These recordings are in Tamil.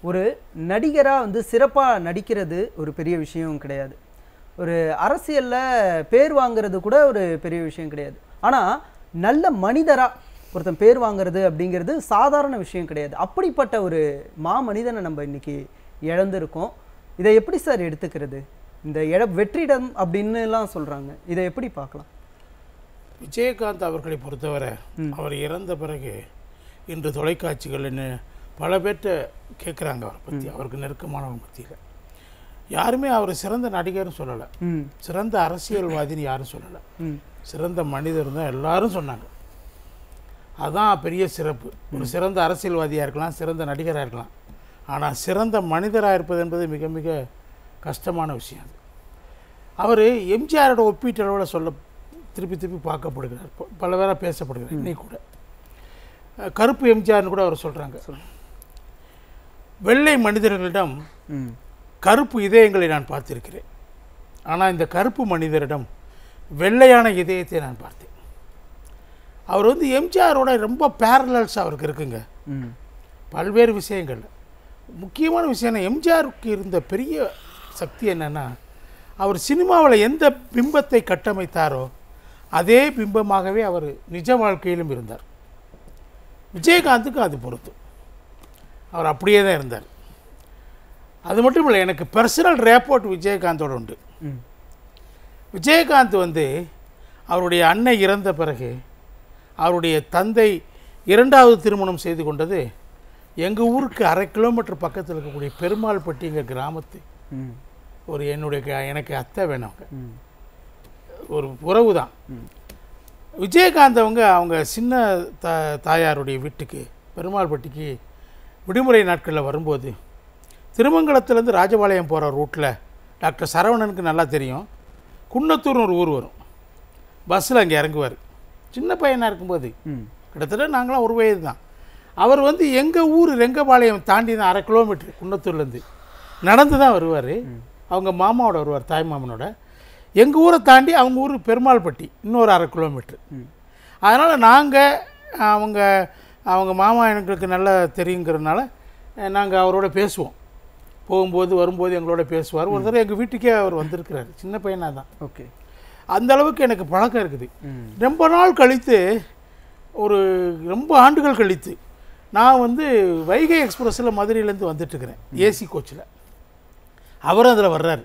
ஒரு நடிகராக வந்து சிறப்பாக நடிக்கிறது ஒரு பெரிய விஷயம் கிடையாது ஒரு அரசியலில் பேர் வாங்குறது கூட ஒரு பெரிய விஷயம் கிடையாது ஆனால் நல்ல மனிதராக ஒருத்தன் பேர் வாங்குறது அப்படிங்கிறது சாதாரண விஷயம் கிடையாது அப்படிப்பட்ட ஒரு மா மனிதனை நம்ம இன்னைக்கு இழந்திருக்கோம் இதை எப்படி சார் எடுத்துக்கிறது இந்த இழ வெற்றிடம் அப்படின்னுலாம் சொல்கிறாங்க இதை எப்படி பார்க்கலாம் விஜயகாந்த் அவர்களை பொறுத்தவரை அவர் இறந்த பிறகு இன்று தொலைக்காட்சிகள் என்ன பல பேர்கிட்ட கேட்குறாங்க அவரை பற்றி அவருக்கு நெருக்கமானவங்க மத்தியில் யாருமே அவர் சிறந்த நடிகர்னு சொல்லலை ம் சிறந்த அரசியல்வாதின்னு யாரும் சொல்லலை ம் சிறந்த மனிதர் தான் எல்லாரும் சொன்னாங்க அதான் பெரிய சிறப்பு ஒரு சிறந்த அரசியல்வாதியாக இருக்கலாம் சிறந்த நடிகராக இருக்கலாம் ஆனால் சிறந்த மனிதராக இருப்பது என்பது மிக மிக கஷ்டமான விஷயம் அது அவர் எம்ஜிஆரோட ஒப்பீட்டளவில் சொல்ல திருப்பி திருப்பி பார்க்கப்படுகிறார் ப- பல பேராக பேசப்படுகிறார் இன்னைக்கு கூட அஹ், கருப்பு எம்ஜிஆர்னு கூட அவர் சொல்கிறாங்க வெள்ளை மனிதர்களிடம் ம் கருப்பு இதயங்களை நான் பார்த்திருக்கிறேன் ஆனால் இந்த கருப்பு மனிதரிடம் வெள்ளையான இதயத்தை நான் பார்த்தேன் அவர் வந்து எம்ஜிஆரோட ரொம்ப பேரலல்ஸ் அவருக்கு இருக்குங்க ம் பல்வேறு விஷயங்கள் முக்கியமான விஷயம் என்ன எம்ஜிஆருக்கு இருந்த பெரிய சக்தி என்னன்னா அவர் சினிமாவில் எந்த பிம்பத்தை கட்டமைத்தாரோ அதே பிம்பமாகவே அவர் நிஜ வாழ்க்கையிலும் இருந்தார் விஜயகாந்துக்கு அது பொருத்தும் அவர் அப்படியே தான் இருந்தார் அது மட்டும் இல்லை எனக்கு பர்சனல் ரேப்போர்ட் விஜயகாந்தோட உண்டு ம் விஜயகாந்த் வந்து அவருடைய அன்னை இறந்த பிறகு அவருடைய தந்தை இரண்டாவது திருமணம் செய்து கொண்டது எங்கள் ஊருக்கு அரை கிலோமீட்டர் பக்கத்தில் இருக்கக்கூடிய பெருமாள்பட்டிங்கிற கிராமத்து ம் ஒரு என்னுடைய க- எனக்கு அத்தை வேணும் அவங்க ம் ஒரு உறவு தான் விஜயகாந்த் அவங்க அவங்க சின்ன த தாயாருடைய வீட்டுக்கு பெருமாள்பட்டிக்கு விடுமுறை நாட்களில் வரும்போது திருமங்கலத்துலேருந்து ராஜபாளையம் போகிற ரூட்டில் டாக்டர் சரவணனுக்கு நல்லா தெரியும் குன்னத்தூர்னு ஒரு ஊர் வரும் பஸ்ஸில் அங்கே இறங்குவார் சின்ன பையனாக இருக்கும்போது ம் கிட்டத்தட்ட நாங்களாம் ஒரு வயது தான் அவர் வந்து எங்கள் ஊர் ரெங்கபாளையம் தாண்டி தான் அரை கிலோமீட்டர் குன்னத்தூர்லேருந்து நடந்து தான் வருவார் அவங்க மாமாவோட வருவார் தாய் மாமனோட எங்கள் ஊரை தாண்டி அவங்க ஊர் பெருமாள்பட்டி இன்னொரு அரை கிலோமீட்டர் ம். அதனால் நாங்கள் அவங்க அவங்க மாமா எங்களுக்கு நல்லா தெரியுங்கிறதுனால நாங்கள் அவரோட பேசுவோம் போகும்போது வரும்போது எங்களோட பேசுவார் ஒரு தடவை எங்கள் வீட்டுக்கே அவர் வந்திருக்கிறார் சின்ன பையனாக தான் ஓகே அந்த அளவுக்கு எனக்கு பழக்கம் இருக்குது ம் ரொம்ப நாள் கழித்து ஒரு ரொம்ப ஆண்டுகள் கழித்து நான் வந்து வைகை எக்ஸ்பிரஸில் மதுரையிலேருந்து வந்துட்டுருக்கிறேன் ஏசி கோச்சில் அவரும் அதில் வர்றாரு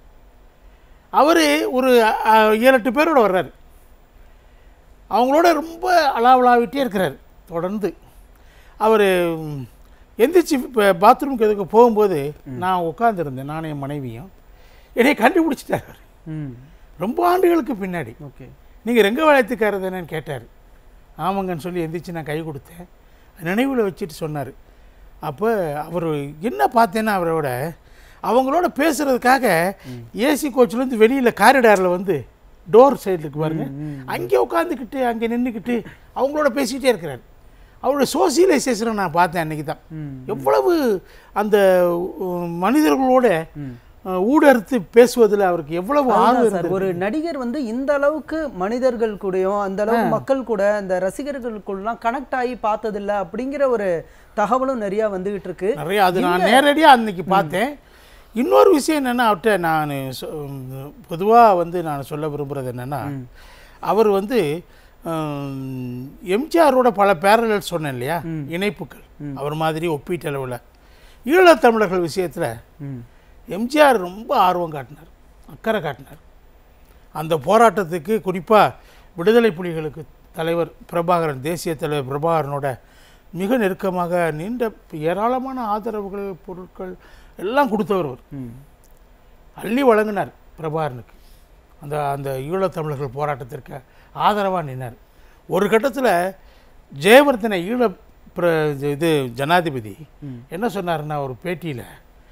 அவர் ஒரு அ, ஏழு எட்டு பேரோட வர்றாரு அவங்களோட ரொம்ப அலாவலாவிட்டே இருக்கிறார் தொடர்ந்து அவர் எந்திரிச்சு இப்போ பாத்ரூமுக்கு எதுக்கு போகும்போது நான் உட்காந்துருந்தேன் நானும் என் மனைவியும் என்னை கண்டுபிடிச்சிட்டார் அவர் ம் ரொம்ப ஆண்டுகளுக்கு பின்னாடி ஓகே நீங்கள் ரெங்கவாளையத்துக்காரர் தானேன்னு கேட்டார் ஆமாங்கன்னு சொல்லி எந்திரிச்சு நான் கை கொடுத்தேன் நினைவில் வச்சுட்டு சொன்னார் அப்போ அவர் என்ன பார்த்தேன்னா அவரோட அவங்களோட பேசுகிறதுக்காக ஏசி கோச்சிலேருந்து வெளியில் காரிடாரில் வந்து டோர் சைடில் இருக்கு பாருங்க அங்கே உட்காந்துக்கிட்டு அங்கே நின்றுக்கிட்டு அவங்களோட பேசிக்கிட்டே இருக்கிறார் அவருடைய சோசியலைசேஷனை நான் பார்த்தேன் அன்றைக்கி தான் ம் எவ்வளவு அந்த உம், மனிதர்களோட ம் அஹ், ஊடறுத்து பேசுவதில் அவருக்கு எவ்வளவு ஆர்வம் அதுதான் இருந்தது சார் ஒரு நடிகர் வந்து இந்த அளவுக்கு மனிதர்கள் கூடயும் அந்த அளவுக்கு மக்கள் கூட அந்த ரசிகர்களுக்குள்ளலாம் கனெக்ட் ஆகி பார்த்ததில்ல அப்படிங்கிற ஒரு தகவலும் நிறைய வந்துகிட்டு இருக்கு நிறைய அது நான் நேரடியாக அன்னைக்கு பார்த்தேன் இன்னொரு விஷயம் என்னென்னா அவர்கிட்ட நான் பொதுவாக வந்து நான் சொல்ல விரும்புகிறது என்னென்னா அவர் வந்து ஹம், எம்ஜிஆரோட பல பேரலல் சொன்னேன் இல்லையா இணைப்புகள் அவர் மாதிரி ஒப்பீட்டளவில் ஈழத்தமிழர்கள் விஷயத்தில் ம் எம்ஜிஆர் ரொம்ப ஆர்வம் காட்டினார் அக்கறை காட்டினார் அந்த போராட்டத்துக்கு குறிப்பாக விடுதலை புலிகளுக்கு தலைவர் பிரபாகரன் தேசிய தலைவர் பிரபாகரனோட மிக நெருக்கமாக நீண்ட ஏராளமான ஆதரவுகள் பொருட்கள் எல்லாம் கொடுத்தவர் அவர் ம் அள்ளி வழங்கினார் பிரபாகரனுக்கு அந்த அந்த ஈழத்தமிழர்கள் போராட்டத்திற்கு ஆதரவாக நின்னார் ஒரு கட்டத்தில் ஜெயவர்தனை ஈழ பிர இது ஜனாதிபதி ம். என்ன சொன்னாருன்னா ஒரு பேட்டியில்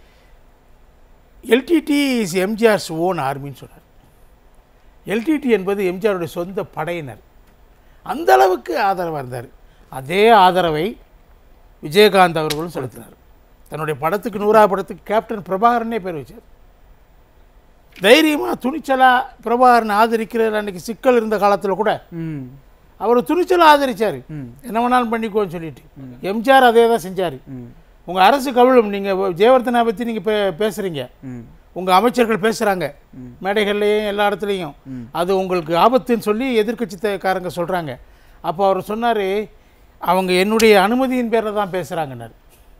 எல்டிடி இஸ் எம்ஜிஆர்ஸ் ஓன் ஆர்மின்னு சொன்னார் எல்டிடி என்பது எம்ஜிஆருடைய சொந்த படையினர் அந்த அளவுக்கு ஆதரவாக இருந்தார் அதே ஆதரவை விஜயகாந்த் அவர்களும் செலுத்தினார் தன்னுடைய படத்துக்கு நூறாவது படத்துக்கு கேப்டன் பிரபாகரனே பேர் வச்சார் தைரியமாக துணிச்சலாக பிரபாகரனை ஆதரிக்கிறார் அன்னைக்கு சிக்கல் இருந்த காலத்தில் கூட ம் அவர் துணிச்சலாக ஆதரிச்சார் ம் என்ன வேணாலும் பண்ணிக்கோன்னு சொல்லிட்டு எம்ஜிஆர் அதே தான் செஞ்சார் ம் உங்கள் அரசு கவிழும் நீங்கள் ஜெயவர்தனா பற்றி நீங்கள் பே பேசுகிறீங்க ம் உங்கள் அமைச்சர்கள் பேசுகிறாங்க மேடைகள்லையும் எல்லா இடத்துலையும் அது உங்களுக்கு ஆபத்துன்னு சொல்லி எதிர்க்கட்சிக்காரங்க சொல்கிறாங்க அப்போ அவர் சொன்னார் அவங்க என்னுடைய அனுமதியின் பேரில் தான் பேசுகிறாங்கன்னாரு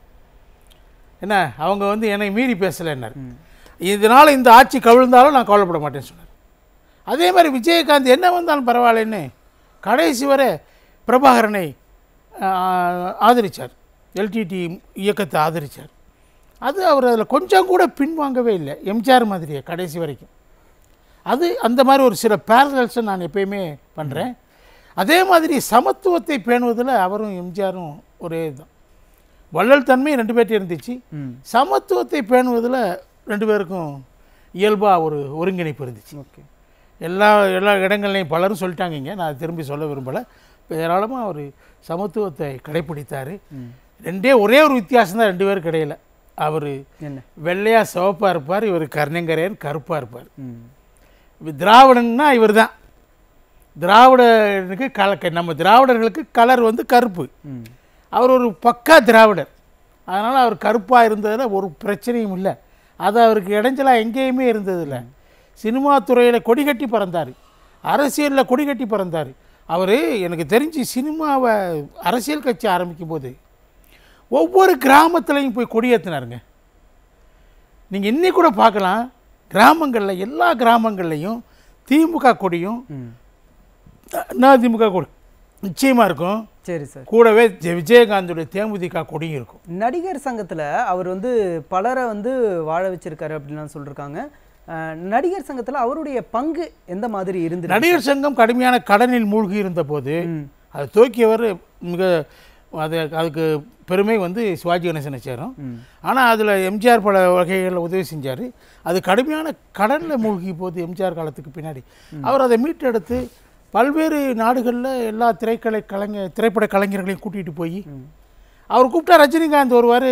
என்ன அவங்க வந்து என்னை மீறி பேசலைன்னாரு இதனால் இந்த ஆட்சி கவிழ்ந்தாலும் நான் கவலைப்பட மாட்டேன்னு சொன்னார் அதே மாதிரி விஜயகாந்த் என்ன வந்தாலும் பரவாயில்லைன்னு கடைசி வரை பிரபாகரனை ஆஹ், ஆதரிச்சார் எல்டிடி இயக்கத்தை ஆதரிச்சார் அது அவர் அதில் கொஞ்சம் கூட பின்வாங்கவே இல்லை எம்ஜிஆர் மாதிரியே கடைசி வரைக்கும் அது அந்த மாதிரி ஒரு சில பேரல்ஸை நான் எப்பயுமே பண்ணுறேன் அதே மாதிரி சமத்துவத்தை பேணுவதில் அவரும் எம்ஜிஆரும் ஒரே இதுதான் வள்ளல் தன்மை ரெண்டு பேர்ட்டையும் இருந்துச்சு ம் சமத்துவத்தை பேணுவதில் ரெண்டு பேருக்கும் இயல்பாக ஒரு ஒருங்கிணைப்பு இருந்துச்சு ஓகே எல்லா எல்லா இடங்கள்லையும் பலரும் சொல்லிட்டாங்க இங்க நான் திரும்பி சொல்ல விரும்பலை ஏராளமாக அவர் சமத்துவத்தை கடைப்பிடித்தார் ம் ரெண்டே ஒரே ஒரு வித்தியாசம் தான் ரெண்டு பேரும் கிடையில அவர் என்ன வெள்ளையா சிவப்பாக இருப்பார் இவர் கருணங்கரையன் கருப்பாக இருப்பார் ம் திராவிடன்னா இவர் தான் திராவிடனுக்கு கல நம்ம திராவிடர்களுக்கு கலர் வந்து கருப்பு ம் அவர் ஒரு பக்கா திராவிடர் அதனால் அவர் கருப்பாக இருந்ததில் ஒரு பிரச்சனையும் இல்லை அது அவருக்கு இடைஞ்சலாக எங்கேயுமே இருந்ததில்லை சினிமா துறையில் கொடி கட்டி பறந்தார் அரசியலில் கொடி கட்டி பறந்தார் அவர் எனக்கு தெரிஞ்சு சினிமாவை அரசியல் கட்சி ஆரம்பிக்கும் போது ஒவ்வொரு கிராமத்துலையும் போய் கொடியேற்றினாருங்க நீங்கள் இன்னி கூட பார்க்கலாம் கிராமங்களில் எல்லா கிராமங்கள்லையும் திமுக கொடியும் ம் அதிமுக கொடி நிச்சயமாக இருக்கும் சரி சார் கூடவே ஜெ- விஜயகாந்துடைய தேமுதிக கொடியும் இருக்கும் நடிகர் சங்கத்துல அவர் வந்து பலரை வந்து வாழ வச்சிருக்காரு அப்படின்லாம் சொல்லியிருக்காங்க அஹ், நடிகர் சங்கத்துல அவருடைய பங்கு எந்த மாதிரி இருந்து நடிகர் சங்கம் கடுமையான கடனில் மூழ்கி இருந்த போது அதை தூக்கியவர் மிக அது அதுக்கு பெருமை வந்து சிவாஜி கணேசனை சேரும் ம் ஆனால் அதில் எம்ஜிஆர் பல வகைகளில் உதவி செஞ்சார் அது கடுமையான கடனில் மூழ்கி போகுது எம்ஜிஆர் காலத்துக்கு பின்னாடி அவர் அதை மீட்டெடுத்து பல்வேறு நாடுகளில் எல்லா திரைக்கலை கலைஞர் திரைப்பட கலைஞர்களையும் கூட்டிகிட்டு போய் அவர் கூப்பிட்டா ரஜினிகாந்த் வருவார்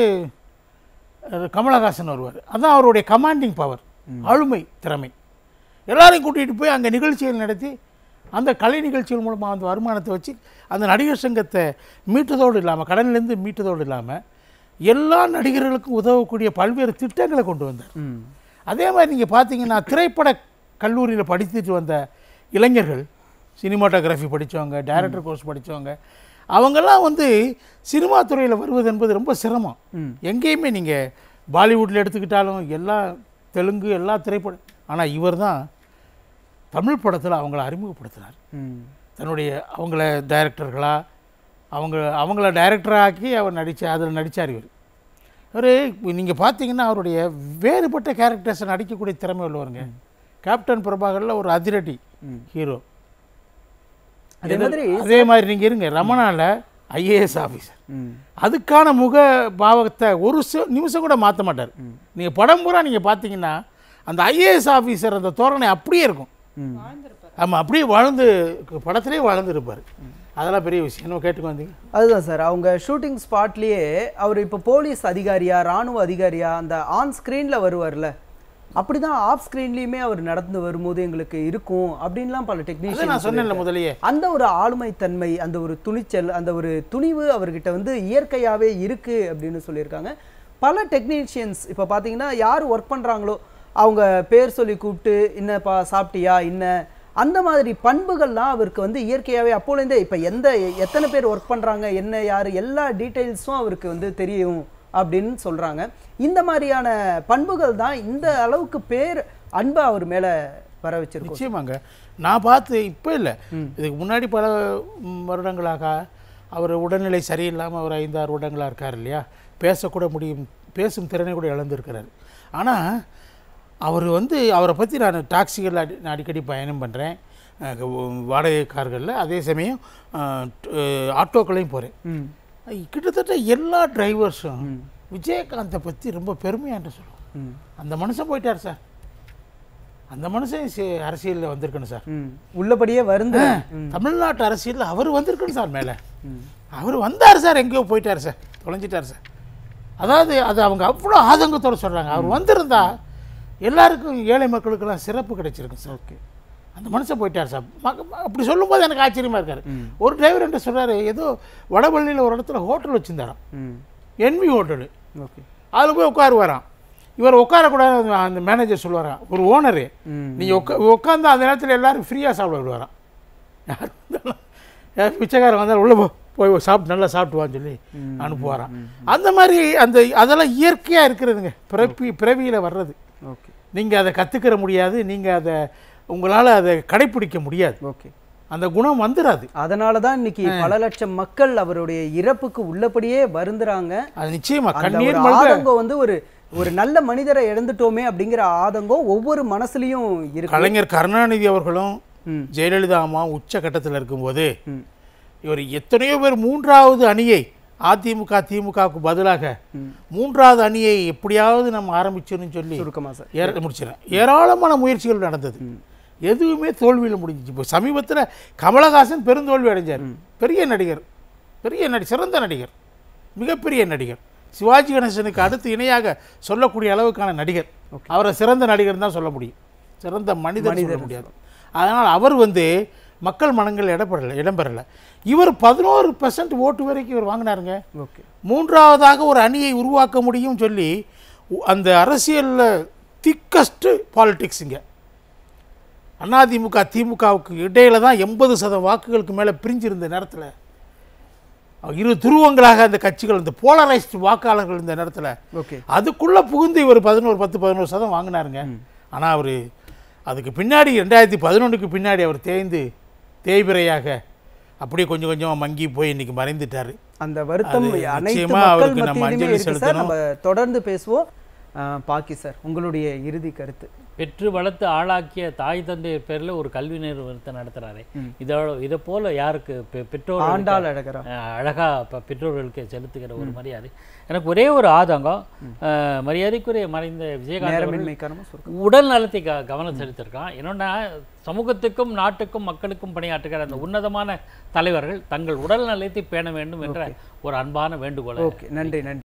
கமலஹாசன் வருவார் அதான் அவருடைய கமாண்டிங் பவர் ஆளுமை திறமை எல்லாரையும் கூட்டிகிட்டு போய் அங்கே நிகழ்ச்சிகள் நடத்தி அந்த கலை நிகழ்ச்சிகள் மூலமாக அந்த வருமானத்தை வச்சு அந்த நடிகர் சங்கத்தை மீட்டதோடு இல்லாமல் கடனிலேருந்து மீட்டதோடு இல்லாமல் எல்லா நடிகர்களுக்கும் உதவக்கூடிய பல்வேறு திட்டங்களை கொண்டு வந்தார் ம் அதே மாதிரி நீங்கள் பார்த்தீங்கன்னா திரைப்பட கல்லூரியில் படித்துட்டு வந்த இளைஞர்கள் சினிமாட்டோகிராஃபி படித்தவங்க டைரக்டர் கோர்ஸ் படித்தவங்க அவங்கெல்லாம் வந்து சினிமா துறையில் வருவது என்பது ரொம்ப சிரமம் ம் எங்கேயுமே நீங்கள் பாலிவுட்டில் எடுத்துக்கிட்டாலும் எல்லா தெலுங்கு எல்லா திரைப்படம் ஆனால் இவர் தான் தமிழ் படத்தில் அவங்கள அறிமுகப்படுத்தினார் ம் தன்னுடைய அவங்கள டைரக்டர்களா அவங்க அவங்கள டைரக்டராக்கி அவர் நடித்த அதில் நடித்தார் இவர் அவர் நீங்கள் பார்த்தீங்கன்னா அவருடைய வேறுபட்ட கேரக்டர்ஸை நடிக்கக்கூடிய திறமை உள்ளவருங்க கேப்டன் பிரபாகரில் ஒரு அதிரடி ம். ஹீரோ அதே மாதிரி அதே மாதிரி நீங்கள் இருங்க ரமணாவில் ஐஏஎஸ் ஆஃபீஸர் ம் அதுக்கான முக பாவத்தை ஒரு ச- நிமிஷம் கூட மாற்ற மாட்டார் நீங்கள் படம் பூரா நீங்கள் பார்த்தீங்கன்னா அந்த ஐஏஎஸ் ஆஃபீஸர் அந்த தோரணை அப்படியே இருக்கும் ம் ஆமாம் அப்படியே வாழ்ந்து படத்திலே வாழ்ந்துருப்பார் அதெல்லாம் பெரிய விஷயம் என்ன கேட்டுக்கு வந்தீங்க அதுதான் சார் அவங்க ஷூட்டிங் ஸ்பாட்லேயே அவர் இப்போ போலீஸ் அதிகாரியா ராணுவ அதிகாரியா அந்த ஆன் ஸ்க்ரீனில் வருவார்ல அப்படிதான் ஆஃப் ஸ்க்ரீன்லேயுமே அவர் நடந்து வரும்போது எங்களுக்கு இருக்கும் அப்படின்லாம் பல அதை டெக்னீஷியன் நான் சொன்னேன்ல முதலையே அந்த ஒரு ஆளுமைத்தன்மை அந்த ஒரு துணிச்சல் அந்த ஒரு துணிவு அவர்கிட்ட வந்து இயற்கையாகவே இருக்கு அப்படின்னு சொல்லியிருக்காங்க பல டெக்னீஷியன்ஸ் இப்போ பார்த்தீங்கன்னா யார் ஒர்க் பண்ணுறாங்களோ அவங்க பேர் சொல்லி கூப்பிட்டு என்னப்பா சாப்பிட்டியா என்ன அந்த மாதிரி பண்புகள்லாம் அவருக்கு வந்து இயற்கையாகவே அப்போலேருந்தே இப்போ எந்த எத்தனை பேர் ஒர்க் பண்ணுறாங்க என்ன யார் எல்லா டீட்டெயில்ஸும் அவருக்கு வந்து தெரியும் அப்படின்னு சொல்கிறாங்க இந்த மாதிரியான பண்புகள் தான் இந்த அளவுக்கு பேர் அன்பை அவர் மேலே வர வச்சிருக்கோம் நிச்சயமாங்க நான் பார்த்து இப்போ இல்லை இதுக்கு முன்னாடி பல ம், வருடங்களாக அவர் உடல்நிலை சரியில்லாமல் ஒரு ஐந்தாறு வருடங்களாக இருக்கார் இல்லையா பேசக்கூட முடியும் பேசும் திறனை கூட இழந்திருக்கிறார் ஆனால் அவர் வந்து அவரை பற்றி நான் டாக்ஸிகளில் அடி நான் அடிக்கடி பயணம் பண்ணுறேன் வாடகை கார்களில் அதே சமயம் அஹ், ட்- அஹ், ஆட்டோக்களையும் போகிறேன் ம் கிட்டத்தட்ட எல்லா டிரைவர்ஸும் விஜயகாந்தை பற்றி ரொம்ப பெருமையான்ட்டு சொல்லுவோம் ம் அந்த மனுஷன் போயிட்டார் சார் அந்த மனுஷன் சி- அரசியல்ல வந்திருக்கணும் சார் ம் உள்ளபடியே வருந்து ம் தமிழ்நாட்டு அரசியலில் அவர் வந்திருக்கணும் சார் மேலே அவர் வந்தார் சார் எங்கேயோ போயிட்டார் சார் தொலைஞ்சிட்டார் சார் அதாவது அது அவங்க அவ்வளோ ஆதங்கத்தோடு சொல்கிறாங்க அவர் வந்திருந்தா எல்லாருக்கும் ஏழை மக்களுக்கெல்லாம் சிறப்பு கிடைச்சிருக்கும் சார் ஓகே அந்த மனுஷன் போயிட்டார் சார் ம- ம- அப்படி சொல்லும்போது எனக்கு ஆச்சரியமாக இருக்காரு ஒரு டிரைவர் என்ன சொல்றாரு ஏதோ வடபள்ளியில் ஒரு இடத்துல ஹோட்டல் வச்சுருந்தாராம் ம் என்வி ஹோட்டலு ஓகே அதில் போய் உட்காருவாராம் இவர் உட்காரக்கூடாது அந்த மேனேஜர் சொல்லுவாராம் ஒரு ஓனரு ம் நீங்கள் உட்கா உட்காந்து அந்த நேரத்தில் எல்லாரும் ஃப்ரீயாக சாப்பிட விடுவாராம் யார் வந்தாலும் யார் பிச்சைக்காரன் வந்தாலும் உள்ளே போ போய் சாப்பிட்டு நல்லா சாப்பிட்டு சொல்லி ம். அனுப்புவாராம் அந்த மாதிரி அந்த அதெல்லாம் இயற்கையாக இருக்கிறதுங்க பிறப்பி பிறவியில் வர்றது ஓகே நீங்கள் அதை கற்றுக்கிற முடியாது நீங்கள் அதை உங்களால் அதை கடைப்பிடிக்க முடியாது ஓகே அந்த குணம் வந்துடாது அதனால தான் இன்னைக்கு பல லட்சம் மக்கள் அவருடைய இறப்புக்கு உள்ளபடியே வருந்துறாங்க அது நிச்சயமா அந்த கண்ணீர் ஒரு மல்க ஆதங்கம் வந்து ஒரு ஒரு நல்ல மனிதரை இழந்துட்டோமே அப்படிங்கிற ஆதங்கம் ஒவ்வொரு மனசுலயும் இருக்கு கலைஞர் கருணாநிதி அவர்களும் ம், ஜெயலலிதா அம்மா உச்சகட்டத்தில் இருக்கும்போது ம், இவர் எத்தனையோ பேர் மூன்றாவது அணியை அதிமுக திமுகவுக்கு பதிலாக ம். மூன்றாவது அணியை எப்படியாவது நம்ம ஆரம்பிச்சிடணும்னு சொல்லி சுருக்கமா சார் ஏற முடிச்சிடறேன் ஏராளமான முயற்சிகள் நடந்தது எதுவுமே தோல்வியில் முடிஞ்சிச்சு இப்போ சமீபத்தில் கமலஹாசன் பெருந்தோல்வி அடைஞ்சார் பெரிய நடிகர் பெரிய நடி சிறந்த நடிகர் மிகப்பெரிய நடிகர் சிவாஜி கணேசனுக்கு அடுத்து இணையாக சொல்லக்கூடிய அளவுக்கான நடிகர் அவரை சிறந்த நடிகர் தான் சொல்ல முடியும் சிறந்த மனிதர் சொல்ல முடியாது அதனால் அவர் வந்து மக்கள் மனங்கள் இடப்படலை இடம்பெறலை இவர் பதினோரு பெர்சன்ட் ஓட்டு வரைக்கும் இவர் வாங்கினாருங்க ஓகே மூன்றாவதாக ஒரு அணியை உருவாக்க முடியும் சொல்லி உ- அந்த அரசியலில் திக்கஸ்ட்டு பாலிடிக்ஸுங்க அதிமுக திமுகவுக்கு இடையில தான் எண்பது சதம் வாக்குகளுக்கு மேலே பிரிஞ்சிருந்த நேரத்தில் இரு துருவங்களாக அந்த கட்சிகள் இந்த போலரைஸ்டு வாக்காளர்கள் இந்த நேரத்தில் ஓகே அதுக்குள்ளே புகுந்து இவர் பதினோரு பத்து பதினோரு சதம் வாங்கினாருங்க ஆனால் அவர் அதுக்கு பின்னாடி ரெண்டாயிரத்தி பதினொன்றுக்கு பின்னாடி அவர் தேய்ந்து தேய்பிரையாக அப்படியே கொஞ்சம் கொஞ்சமாக மங்கி போய் இன்னைக்கு மறைந்துட்டார் அந்த வருத்தம் அது அனைத்து நிச்சயமா மக்கள் அவருக்கு நம்ம மத்தியிலுமே அஞ்சலி இருக்கு சார் செலுத்தணும். நம்ம தொடர்ந்து பேசுவோம் அஹ், பாக்கி சார் உங்களுடைய இறுதி கருத்து பெற்று வளர்த்து ஆளாக்கிய தாய் தந்தையர் பேர்ல ஒரு கல்வி நிறுவனத்தை நடத்துறாரு இதோட இதை போல யாருக்கு பெ- பெற்றோர்களுக்கு ஆண்டாள் அழகரா அஹ், அழகா ப- பெற்றோர்களுக்கு செலுத்துகிற ஒரு மரியாதை எனக்கு ஒரே ஒரு ஆதங்கம் அஹ், மரியாதைக்குரிய மறைந்த விஜயகாந்த் அவர்கள் நேரமின்மை காரணமா சுருக்கம் உடல் நலத்தை க கவனம் செலுத்தியிருக்கான் என்னன்னா சமூகத்துக்கும் நாட்டுக்கும் மக்களுக்கும் பணியாற்றுகிற அந்த உன்னதமான தலைவர்கள் தங்கள் உடல் நலத்தை பேண வேண்டும் என்ற ஒரு அன்பான வேண்டுகோளை ஓகே நன்றி நன்றி